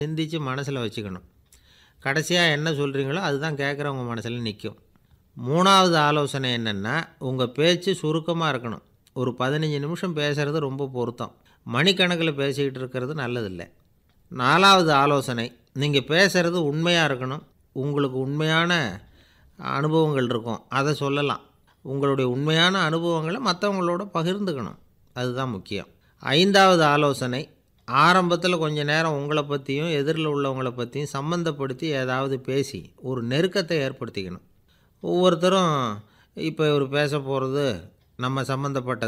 சிந்திச்சு மனசில் வச்சுக்கணும் கடைசியாக என்ன சொல்கிறீங்களோ அதுதான் கேட்குறவங்க மனசில் நிற்கும் மூணாவது ஆலோசனை என்னென்னா உங்கள் பேச்சு சுருக்கமாக இருக்கணும் ஒரு பதினஞ்சு நிமிஷம் பேசுகிறது ரொம்ப பொருத்தம் மணிக்கணக்கில் பேசிக்கிட்டு இருக்கிறது நல்லதில்லை நாலாவது ஆலோசனை நீங்கள் பேசுகிறது உண்மையாக இருக்கணும் உங்களுக்கு உண்மையான அனுபவங்கள் இருக்கும் அதை சொல்லலாம் உங்களுடைய உண்மையான அனுபவங்களை மற்றவங்களோட பகிர்ந்துக்கணும் அதுதான் முக்கியம் ஐந்தாவது ஆலோசனை ஆரம்பத்தில் கொஞ்ச நேரம் உங்களை பற்றியும் எதிரில் உள்ளவங்களை பற்றியும் சம்மந்தப்படுத்தி ஏதாவது பேசி ஒரு நெருக்கத்தை ஏற்படுத்திக்கணும் ஒவ்வொருத்தரும் இப்போ இவர் பேச போகிறது நம்ம சம்மந்தப்பட்டது